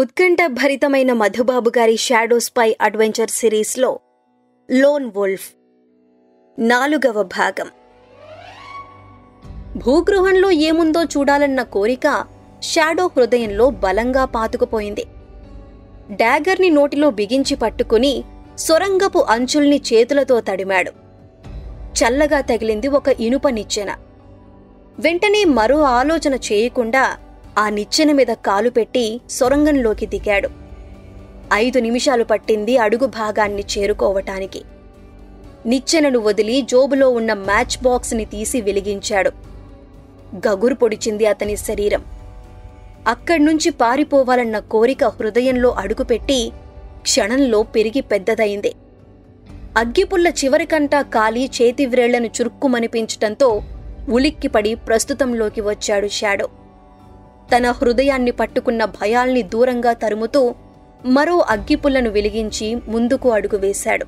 ఉత్కంఠభరితమైన మధుబాబు గారి shadow spy adventure సిరీస్లో lone wolf నాలుగవ భాగం భూగృహంలో ఏముందో చూడాలన్న కోరిక షాడో హృదయంలో బలంగా పాతుకుపోయింది డాగర్ని నోటిలో బిగించి పట్టుకుని సొరంగపు అంచుల్ని చేతులతో తడిమాడు చల్లగా తగిలింది ఒక ఇనుప నిచ్చెన వెంటనే మరో ఆలోచన చేయకుండా ఆ నిచ్చెన మీద కాలు పెట్టి సొరంగంలోకి దిగాడు ఐదు నిమిషాలు పట్టింది అడుగు భాగాన్ని చేరుకోవటానికి నిచ్చెనను వదిలి జోబులో ఉన్న మ్యాచ్ బాక్స్ని తీసి వెలిగించాడు గగురు పొడిచింది అతని శరీరం అక్కడ్నుంచి పారిపోవాలన్న కోరిక హృదయంలో అడుగుపెట్టి క్షణంలో పెరిగి పెద్దదయింది అగ్గిపుల్ల చివరికంటా కాలి చేతి వ్రేళ్లను చురుక్కుమనిపించటంతో ఉలిక్కిపడి ప్రస్తుతంలోకి వచ్చాడు షాడో తన హృదయాన్ని పట్టుకున్న భయాల్ని దూరంగా తరుముతూ మరో అగ్గిపుల్లను వెలిగించి ముందుకు అడుగు వేశాడు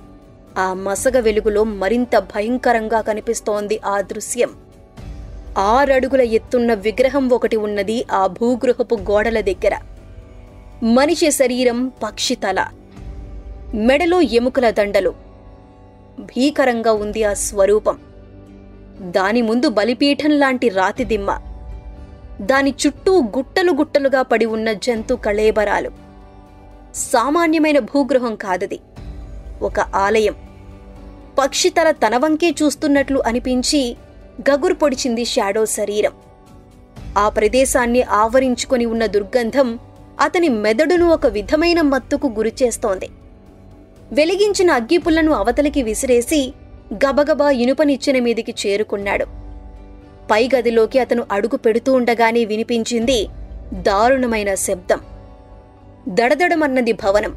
ఆ మసగ వెలుగులో మరింత భయంకరంగా కనిపిస్తోంది ఆ దృశ్యం ఆరడుగుల ఎత్తున్న విగ్రహం ఒకటి ఉన్నది ఆ భూగృహపు గోడల దగ్గర మనిషి శరీరం పక్షి తల మెడలో ఎముకల దండలు భీకరంగా ఉంది ఆ స్వరూపం దాని ముందు బలిపీఠం లాంటి రాతి దిమ్మ దాని చుట్టూ గుట్టలు గుట్టలుగా పడి ఉన్న జంతు కళేబరాలు సామాన్యమైన భూగృహం కాదది ఒక ఆలయం పక్షి తల తన వంకే చూస్తున్నట్లు అనిపించి గగురు పొడిచింది షాడో శరీరం ఆ ప్రదేశాన్ని ఆవరించుకొని ఉన్న దుర్గంధం అతని మెదడును ఒక విధమైన మత్తుకు గురిచేస్తోంది వెలిగించిన అగ్గిపుల్లను అవతలికి విసిరేసి గబగబా ఇనుప నిచ్చెన మీదికి చేరుకున్నాడు పై గదిలోకి అతను అడుగు పెడుతూ ఉండగానే వినిపించింది దారుణమైన శబ్దం దడదడమన్నది భవనం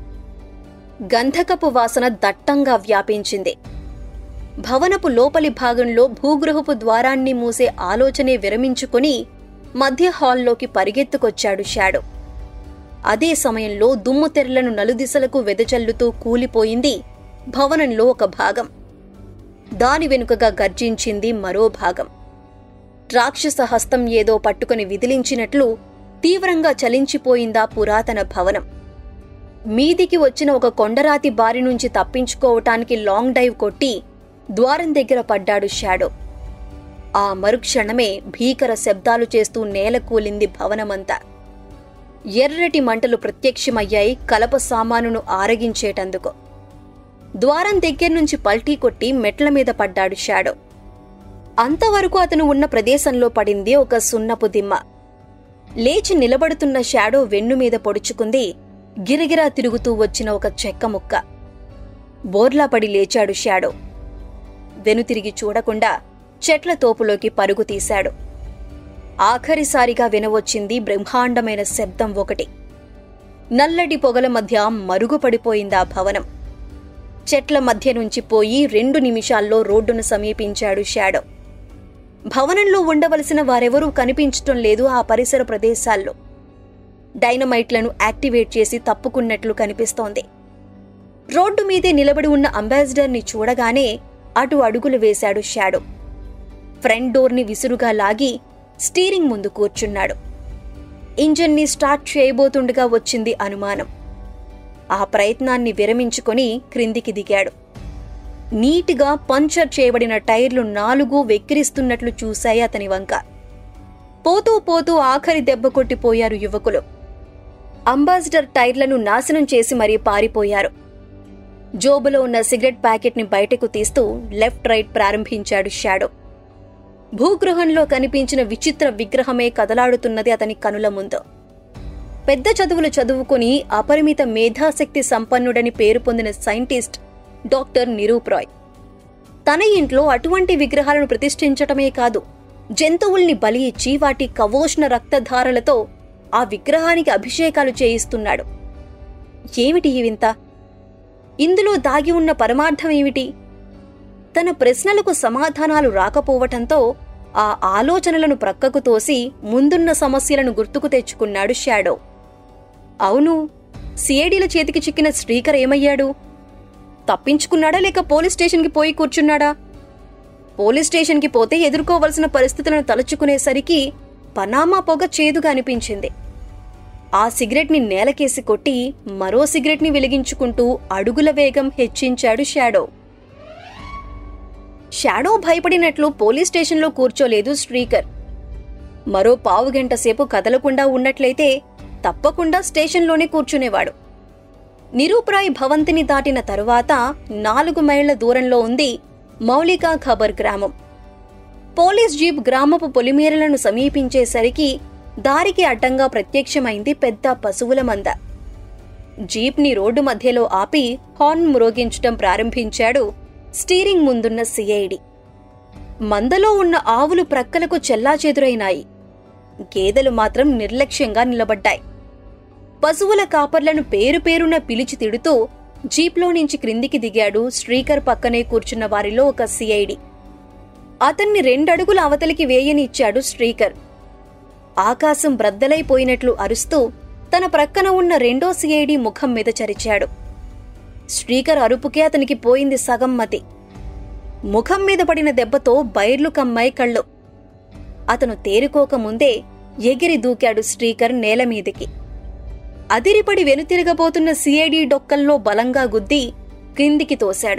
గంధకపు వాసన దట్టంగా వ్యాపించింది భవనపు లోపలి భాగంలో భూగృహపు ద్వారాన్ని మూసే ఆలోచనే విరమించుకుని మధ్య హాల్లోకి పరిగెత్తుకొచ్చాడు షాడో అదే సమయంలో దుమ్ము తెరలను నలుదిశలకు వెదజల్లుతూ కూలిపోయింది భవనంలో ఒక భాగం దాని వెనుకగా గర్జించింది మరో భాగం రాక్షస హస్తం ఏదో పట్టుకుని విదిలించినట్లు తీవ్రంగా చలించిపోయిందా పురాతన భవనం మీదికి వచ్చిన ఒక కొండరాతి బారి నుంచి తప్పించుకోవటానికి లాంగ్ డైవ్ కొట్టి ద్వారం దగ్గర పడ్డాడు షాడో ఆ మరుక్షణమే భీకర శబ్దాలు చేస్తూ నేల కూలింది భవనమంతా ఎర్రటి మంటలు ప్రత్యక్షమయ్యాయి కలప సామానును ఆరగించేటందుకు ద్వారం దగ్గర నుంచి పల్టీ కొట్టి మెట్ల మీద పడ్డాడు షాడో అంతవరకు అతను ఉన్న ప్రదేశంలో పడింది ఒక సున్నపు దిమ్మ లేచి నిలబడుతున్న షాడో వెన్ను మీద పొడుచుకుంది గిరగిరా తిరుగుతూ వచ్చిన ఒక చెక్క ముక్క బోర్లా పడి లేచాడు షాడో వెనుతిరిగి చూడకుండా చెట్ల తోపులోకి పరుగు తీశాడు ఆఖరిసారిగా వినవచ్చింది బ్రహ్మాండమైన శబ్దం ఒకటి నల్లటి పొగల మధ్య మరుగుపడిపోయిందా భవనం చెట్ల మధ్య నుంచి పోయి రెండు నిమిషాల్లో రోడ్డును సమీపించాడు షాడో భవనంలో ఉండవలసిన వారెవరూ కనిపించటం లేదు ఆ పరిసర ప్రదేశాల్లో డైనమైట్లను యాక్టివేట్ చేసి తప్పుకున్నట్లు కనిపిస్తోంది రోడ్డు మీదే నిలబడి ఉన్న అంబాసిడర్ని చూడగానే అటు అడుగులు వేశాడు షాడో ఫ్రంట్ డోర్ని విసురుగా లాగి స్టీరింగ్ ముందు కూర్చున్నాడు ఇంజన్ని స్టార్ట్ చేయబోతుండగా వచ్చింది అనుమానం ఆ ప్రయత్నాన్ని విరమించుకొని క్రిందికి దిగాడు నీటిగా పంచర్ చేయబడిన టైర్లు నాలుగు వెక్కిరిస్తున్నట్లు చూశాయి అతని వంక పోతూ పోతూ ఆఖరి దెబ్బ కొట్టిపోయారు యువకులు అంబాసిడర్ టైర్లను నాశనం చేసి మరీ పారిపోయారు జోబులో ఉన్న సిగరెట్ ప్యాకెట్ని బయటకు తీస్తూ లెఫ్ట్ రైట్ ప్రారంభించాడు షాడో భూగృహంలో కనిపించిన విచిత్ర విగ్రహమే కదలాడుతున్నది అతని కనుల ముందు పెద్ద చదువులు చదువుకుని అపరిమిత మేధాశక్తి సంపన్నుడని పేరు పొందిన సైంటిస్ట్ డాక్టర్ నిరూప్ రాయ్ తన ఇంట్లో అటువంటి విగ్రహాలను ప్రతిష్ఠించటమే కాదు జంతువుల్ని బలి ఇచ్చి వాటి కవోష్ణ రక్తధారలతో ఆ విగ్రహానికి అభిషేకాలు చేయిస్తున్నాడు ఏమిటి ఈ వింత ఇందులో దాగి ఉన్న పరమార్థం ఏమిటి తన ప్రశ్నలకు సమాధానాలు రాకపోవటంతో ఆ ఆలోచనలను ప్రక్కకు తోసి ముందున్న సమస్యలను గుర్తుకు తెచ్చుకున్నాడు షాడో అవును సిఐడీల చేతికి చిక్కిన శ్రీకర్ ఏమయ్యాడు తప్పించుకున్నాడా లేక పోలీస్ స్టేషన్కి పోయి కూర్చున్నాడా పోలీస్ స్టేషన్కి పోతే ఎదుర్కోవలసిన పరిస్థితులను తలుచుకునేసరికి పనామా పొగ చేదుగా అనిపించింది ఆ సిగరెట్ని నేలకేసి కొట్టి మరో సిగరెట్ని వెలిగించుకుంటూ అడుగుల వేగం హెచ్చించాడు షాడో షాడో భయపడినట్లు పోలీస్ స్టేషన్లో కూర్చోలేదు శ్రీకర్ మరో పావు గంట సేపు కదలకుండా ఉన్నట్లయితే తప్పకుండా స్టేషన్లోనే కూర్చునేవాడు నిరూప్రాయ్ భవంతిని దాటిన తరువాత నాలుగు మైళ్ల దూరంలో ఉంది మౌలికా ఖబర్ గ్రామం పోలీస్ జీప్ గ్రామపు పొలిమేరలను సమీపించేసరికి దారికి అడ్డంగా ప్రత్యక్షమైంది పెద్ద పశువుల మంద జీప్ని రోడ్డు మధ్యలో ఆపి హార్న్ మ్రోగించటం ప్రారంభించాడు స్టీరింగ్ ముందున్న సిఐడి మందలో ఉన్న ఆవులు ప్రక్కలకు చెల్లాచెదురైనాయి గేదెలు మాత్రం నిర్లక్ష్యంగా నిలబడ్డాయి పశువుల కాపర్లను పేరు పేరున పిలిచి తిడుతూ జీప్లో నుంచి క్రిందికి దిగాడు శ్రీకర్ పక్కనే కూర్చున్న వారిలో ఒక సిఐడి అతన్ని రెండడుగుల అవతలికి వేయనిచ్చాడు శ్రీకర్ ఆకాశం బ్రద్దలైపోయినట్లు అరుస్తూ తన ప్రక్కన ఉన్న రెండో సిఐడి ముఖం మీద చరిచాడు శ్రీకర్ అరుపుకే అతనికి పోయింది సగం మతి ముఖం మీద పడిన దెబ్బతో బైర్లు కమ్మాయి కళ్ళు అతను తేరుకోకముందే ఎగిరి దూకాడు శ్రీకర్ నేల మీదికి అదిరిపడి వెనుతిరగబోతున్న సిఐడి డొక్కల్లో బలంగా గుద్ది క్రిందికి తోశాడు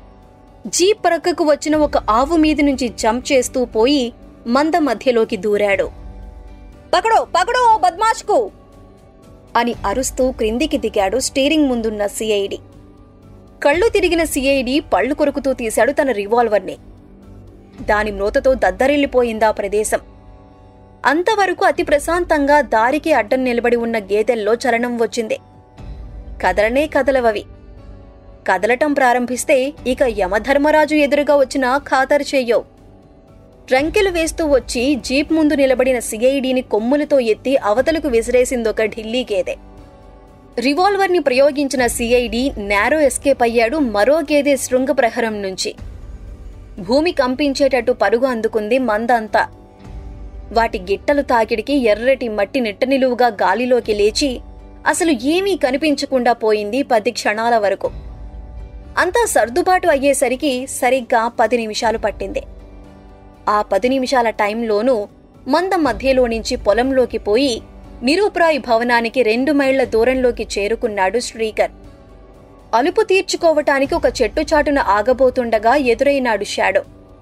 జీప్ ప్రక్కకు వచ్చిన ఒక ఆవు మీది నుంచి జంప్ చేస్తూ పోయి మంద మధ్యలోకి దూరాడు పకడో పకడో ఓ బద్మాష్కు అని అరుస్తూ క్రిందికి దిగాడు స్టీరింగ్ ముందున్న సిఐడి కళ్ళు తిరిగిన సిఐడి పళ్ళు కొరుకుతూ తీశాడు తన రివాల్వర్ని దాని మ్రోతతో దద్దరిల్లిపోయిందా ప్రదేశం అంతవరకు అతి ప్రశాంతంగా దారికి అడ్డం నిలబడి ఉన్న గేదెల్లో చలనం వచ్చింది కదలనే కదలవవి కదలటం ప్రారంభిస్తే ఇక యమధర్మరాజు ఎదురుగా వచ్చిన ఖాతరు చెయ్యవు రంకెలు వేస్తూ వచ్చి జీప్ ముందు నిలబడిన సిఐడిని కొమ్ములతో ఎత్తి అవతలకు విసిరేసిందొక ఢిల్లీ గేదె రివాల్వర్ని ప్రయోగించిన సిఐడి నేరో ఎస్కేప్ అయ్యాడు మరో గేదె శృంగ ప్రహరం నుంచి భూమి కంపించేటట్టు పరుగు అందుకుంది మందంతా వాటి గిట్టలు తాకిడికి ఎర్రటి మట్టి నిట్ట నిలువుగా గాలిలోకి లేచి అసలు ఏమీ కనిపించకుండా పోయింది పది క్షణాల వరకు అంతా సర్దుబాటు అయ్యేసరికి సరిగ్గా పది నిమిషాలు పట్టింది ఆ పది నిమిషాల టైంలోనూ మంద మధ్యలో నుంచి పొలంలోకి పోయి నిరూప్రాయ్ భవనానికి రెండు మైళ్ల దూరంలోకి చేరుకున్నాడు శ్రీకర్ అలుపు తీర్చుకోవటానికి ఒక చెట్టు చాటున ఆగబోతుండగా ఎదురైనాడు షాడో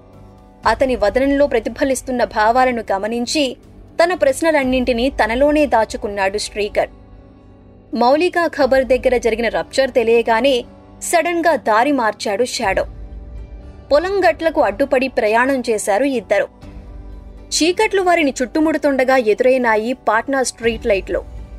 అతని వదనంలో ప్రతిఫలిస్తున్న భావాలను గమనించి తన ప్రశ్నలన్నింటినీ తనలోనే దాచుకున్నాడు శ్రీకర్ మౌలికా ఖబర్ దగ్గర జరిగిన రప్చర్ తెలియగానే సడన్ గా దారి మార్చాడు షాడో పొలం గట్లకు అడ్డుపడి ప్రయాణం చేశారు ఇద్దరు చీకట్లు వారిని చుట్టుముడుతుండగా ఎదురైనాయి పాట్నా స్ట్రీట్ లైట్లో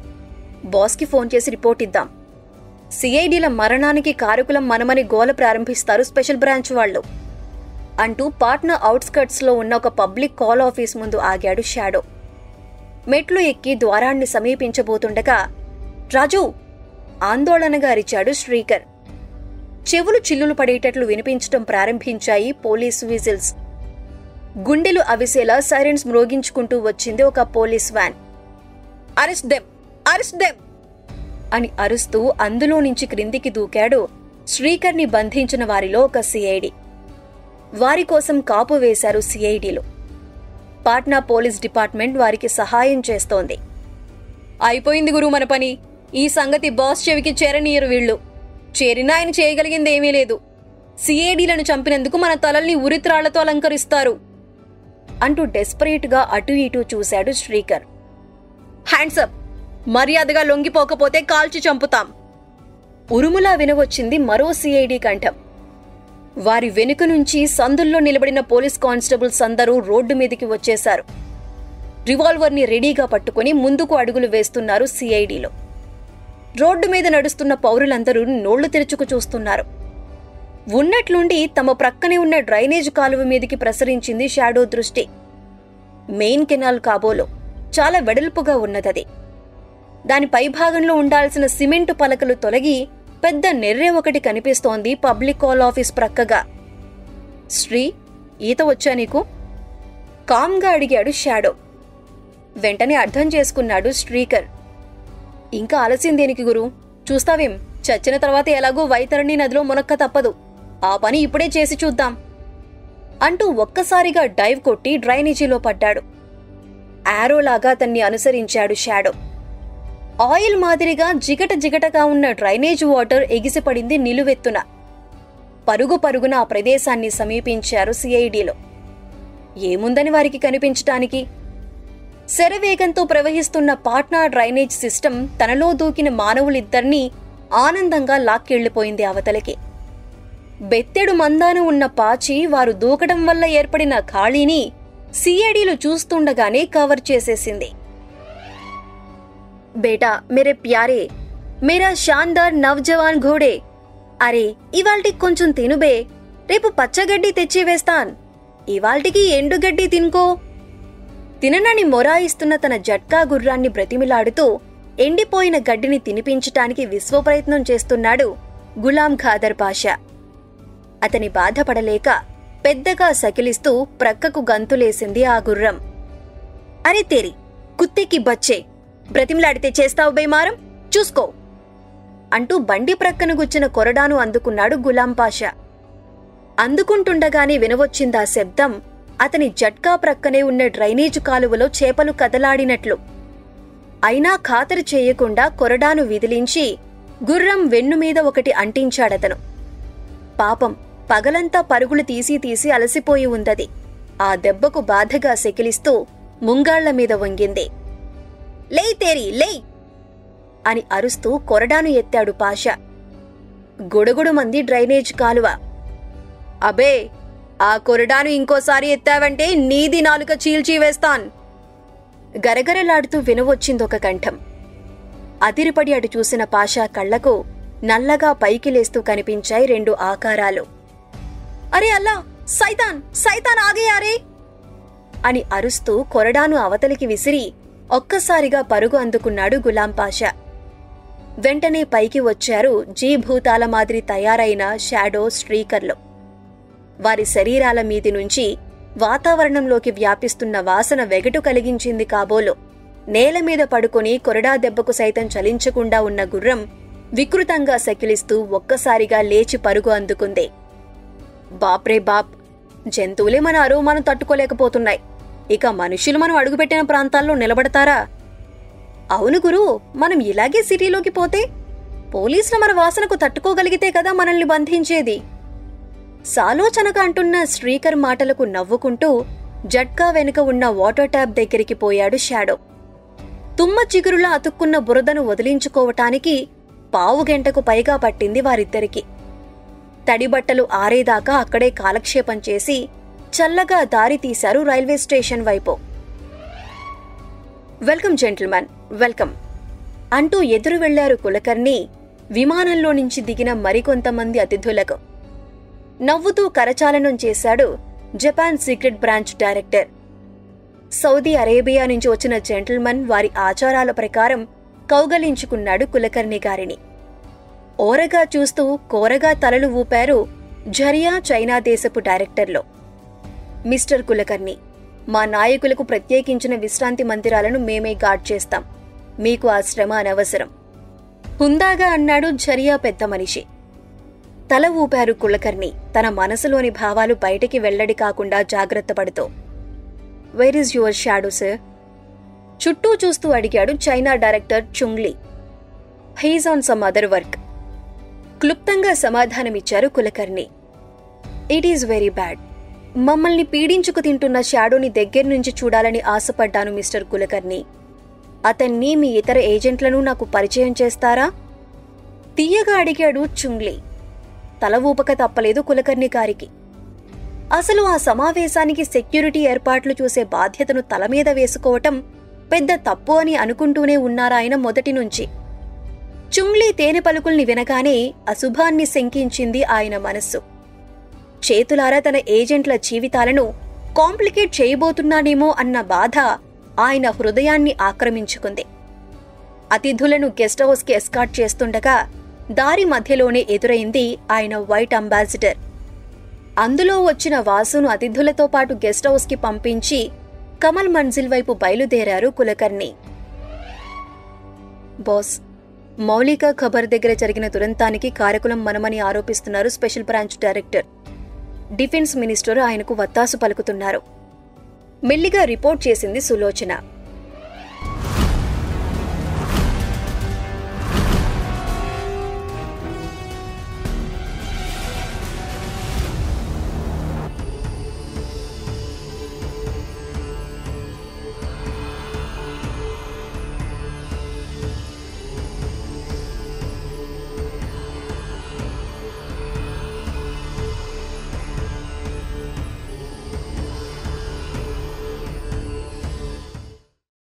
బాస్కి ఫోన్ చేసి రిపోర్ట్ ఇద్దాం సిఐడిల మరణానికి కారకులం మనమని గోల ప్రారంభిస్తారు స్పెషల్ బ్రాంచ్ వాళ్ళు అంటూ పాట్నా అవుట్స్కర్ట్స్లో ఉన్న ఒక పబ్లిక్ కాల్ ఆఫీస్ ముందు ఆగాడు షాడో మెట్లు ఎక్కి ద్వారాన్ని సమీపించబోతుండగా రాజు ఆందోళనగా అరిచాడు శ్రీకర్ చెవులు చిల్లులు పడేటట్లు వినిపించటం ప్రారంభించాయి పోలీసు విజిల్స్ గుండెలు అవిసేలా సైరన్స్ మ్రోగించుకుంటూ వచ్చింది ఒక police van arrest them arrest them అని అరుస్తూ అందులో నుంచి క్రిందికి దూకాడు శ్రీకర్ని బంధించిన వారిలో ఒక సిఐడి వారి కోసం కాపు వేశారు సిఐడిలు పాట్నా పోలీస్ డిపార్ట్మెంట్ వారికి సహాయం చేస్తోంది అయిపోయింది గురు మన పని ఈ సంగతి బాస్ చెవికి చేరనీయరు వీళ్ళు చేరినా ఆయన చేయగలిగింది ఏమీ లేదు సిఐడీలను చంపినందుకు మన తలల్ని ఉరిత్రాళ్లతో అలంకరిస్తారు అంటూ డెస్పరేట్గా అటు ఇటు చూశాడు శ్రీకర్ హ్యాండ్సప్ మర్యాదగా లొంగిపోకపోతే కాల్చి చంపుతాం ఉరుములా వినవచ్చింది మరో సిఐడి కంఠం వారి వెనుక నుంచి సందుల్లో నిలబడిన పోలీస్ కానిస్టేబుల్స్ అందరూ రోడ్డు మీదికి వచ్చేశారు రివాల్వర్ని రెడీగా పట్టుకుని ముందుకు అడుగులు వేస్తున్నారు సిఐడిలో రోడ్డు మీద నడుస్తున్న పౌరులందరూ నోళ్లు తెరుచుకు చూస్తున్నారు ఉన్నట్లుండి తమ ప్రక్కనే ఉన్న డ్రైనేజ్ కాలువ మీదికి ప్రసరించింది షాడో దృష్టి మెయిన్ కెనాల్ కాబోలో చాలా వెడల్పుగా ఉన్నదది దాని పైభాగంలో ఉండాల్సిన సిమెంటు పలకలు తొలగి పెద్ద నెర్రె ఒకటి కనిపిస్తోంది పబ్లిక్ కాల్ ఆఫీస్ ప్రక్కగా శ్రీ ఈత వచ్చా నీకు కామ్గా అడిగాడు షాడో వెంటనే అర్థం చేసుకున్నాడు శ్రీకర్ ఇంకా ఆలస్యం దేనికి గురు చూస్తావేం చచ్చిన తర్వాత ఎలాగో వైతరణి నదిలో మునక్క తప్పదు ఆ పని ఇప్పుడే చేసి చూద్దాం అంటూ ఒక్కసారిగా డైవ్ కొట్టి డ్రైనేజీలో పడ్డాడు ఆరోలాగా అతన్ని అనుసరించాడు షాడో ఆయిల్ మాదిరిగా జిగట జిగటగా ఉన్న డ్రైనేజ్ వాటర్ ఎగిసిపడింది నిలువెత్తున పరుగు పరుగున ఆ ప్రదేశాన్ని సమీపించారు సిఐడిలో ఏముందని వారికి కనిపించటానికి శరవేగంతో ప్రవహిస్తున్న పాట్నా డ్రైనేజ్ సిస్టమ్ తనలో దూకిన మానవులిద్దరినీ ఆనందంగా లాక్కెళ్లిపోయింది అవతలికి బెత్తెడు మందాన ఉన్న పాచి వారు దూకడం వల్ల ఏర్పడిన ఖాళీని సిఐడీలు చూస్తుండగానే కవర్ చేసేసింది బేటా మేరే ప్యారే మేరా షాన్దార్ నవ్జవాన్ ఘోడే అరే ఇవాల్టి కొంచెం తినుబే రేపు పచ్చగడ్డి తెచ్చి వేస్తాన్ ఇవాల్టికి ఎండుగడ్డి తినుకో తిననని మొరాయిస్తున్న తన జట్కా గుర్రాన్ని బ్రతిమిలాడుతూ ఎండిపోయిన గడ్డిని తినిపించటానికి విశ్వప్రయత్నం చేస్తున్నాడు గులాం ఖాదర్ పాషా అతని బాధపడలేక పెద్దగా సకిలిస్తూ ప్రక్కకు గంతులేసింది ఆ గుర్రం అరే తేరి కుత్తెకి బచ్చే బ్రతిమిలాడితే చేస్తావు బేమారం చూసుకో అంటూ బండి ప్రక్కన గుచ్చిన కొరడాను అందుకున్నాడు గులాం పాషా అందుకుంటుండగానే వినవచ్చిందా శబ్దం అతని జట్కా ప్రక్కనే ఉన్న డ్రైనేజు కాలువలో చేపలు కదలాడినట్లు అయినా ఖాతరు చేయకుండా కొరడాను విదిలించి గుర్రం వెన్నుమీద ఒకటి అంటించాడతను పాపం పగలంతా పరుగులు తీసి తీసి అలసిపోయి ఉందది ఆ దెబ్బకు బాధగా సెకిలిస్తూ ముంగాళ్ల మీద వంగింది లేయ్ తేరి లేయ్ అని అరుస్తూ కొరడాను ఎత్తాడు పాషా గొడుగుడు మంది డ్రైనేజ్ కాలువ అబే ఆ కొరడాను ఇంకోసారి ఎత్తావంటే నీది నాలుక చీల్చి వేస్తాన్ గరగరలాడుతూ వినవచ్చిందొక కంఠం అదిరిపడి అటు చూసిన పాషా కళ్లకు నల్లగా పైకి లేస్తూ కనిపించాయి రెండు ఆకారాలు అరే అల్లా సైతాన్ సైతాన్ ఆగేయారే అని అరుస్తూ కొరడాను అవతలికి విసిరి ఒక్కసారిగా పరుగు అందుకున్నాడు గులాం పాషా వెంటనే పైకి వచ్చారు జీభూతాల మాదిరి తయారైన షాడో స్ట్రీకర్లు వారి శరీరాల మీది నుంచి వాతావరణంలోకి వ్యాపిస్తున్న వాసన వెగటు కలిగించింది కాబోలు నేల మీద పడుకొని కొరడా దెబ్బకు సైతం చలించకుండా ఉన్న గుర్రం వికృతంగా సకిలిస్తూ ఒక్కసారిగా లేచి పరుగు అందుకుంది బాప్రే బాప్ జంతువులే మన అరువు మనం తట్టుకోలేకపోతున్నాయి ఇక మనుషులు మనం అడుగుపెట్టిన ప్రాంతాల్లో నిలబడతారా అవును గురు మనం ఇలాగే సిటీలోకి పోతే పోలీసులు మన వాసనకు తట్టుకోగలిగితే కదా మనల్ని బంధించేది సాలోచనగా అంటున్న శ్రీకర్ మాటలకు నవ్వుకుంటూ జట్కా వెనుక ఉన్న వాటర్ ట్యాప్ దగ్గరికి పోయాడు షాడో తుమ్మ చిగురులా అతుక్కున్న బురదను వదిలించుకోవటానికి పావు గంటకు పైగా పట్టింది వారిద్దరికి తడిబట్టలు ఆరేదాకా అక్కడే కాలక్షేపం చేసి చల్లగా దారి తీశారు రైల్వే స్టేషన్ వైపు వెల్కమ్ జెంటిల్మన్ వెల్కమ్ అంటూ ఎదురు వెళ్లారు కులకర్ణి విమానంలో నుంచి దిగిన మరికొంతమంది అతిథులకు నవ్వుతూ కరచాలనం చేశాడు Japan secret branch director Saudi Arabia నుంచి వచ్చిన జెంటిల్మన్ వారి ఆచారాల ప్రకారం కౌగలించుకున్నాడు కులకర్ణి గారిని ఓరగా చూస్తూ కోరగా తలలు ఊపారు ఝరియా చైనా దేశపు డైరెక్టర్లో మిస్టర్ కులకర్ణి మా నాయకులకు ప్రత్యేకించిన విశ్రాంతి మందిరాలను మేమే గార్డ్ చేస్తాం మీకు ఆ శ్రమ అనవసరం హుందాగా అన్నాడు ఝరియా పెద్ద మనిషి తల ఊపారు కులకర్ణి తన మనసులోని భావాలు బయటికి వెల్లడి కాకుండా జాగ్రత్త పడుతూ where is your shadow sir చుట్టూ చూస్తూ అడిగాడు China director Chungli he's on some other work క్లుప్తంగా సమాధానమిచ్చారు Kulkarni it is very bad మమ్మల్ని పీడించుకు తింటున్న షాడోని దగ్గర నుంచి చూడాలని ఆశపడ్డాను మిస్టర్ కులకర్ణి అతన్ని మీ ఇతర ఏజెంట్లను నాకు పరిచయం చేస్తారా తీయగా అడిగాడు చుంగ్లీ తల ఊపక తప్పలేదు కులకర్ణి గారికి అసలు ఆ సమావేశానికి సెక్యూరిటీ ఏర్పాట్లు చూసే బాధ్యతను తల మీద వేసుకోవటం పెద్ద తప్పు అని అనుకుంటూనే ఉన్నారాయన మొదటి నుంచి చుంగ్లీ తేనె పలుకుల్ని వినగానే అశుభాన్ని శంకించింది ఆయన మనస్సు చేతులారా తన ఏజెంట్ల జీవితాలను కాంప్లికేట్ చేయబోతున్నానేమో అన్న బాధ ఆయన హృదయాన్ని ఆక్రమించుకుంది అతిథులను గెస్ట్ హౌస్కి ఎస్కాట్ చేస్తుండగా దారి మధ్యలోనే ఎదురైంది ఆయన వైట్ అంబాసిడర్ అందులో వచ్చిన వాసును అతిథులతో పాటు గెస్ట్ హౌస్కి పంపించి కమల్ మంజిల్ వైపు బయలుదేరారు కులకర్ణి బాస్ మౌలిక ఖబర్ దగ్గర జరిగిన దురంతానికి కారకులం మనమని ఆరోపిస్తున్నారు special branch director defence minister ఆయనకు వత్తాసు పలుకుతున్నారు మెల్లిగా రిపోర్ట్ చేసింది సులోచన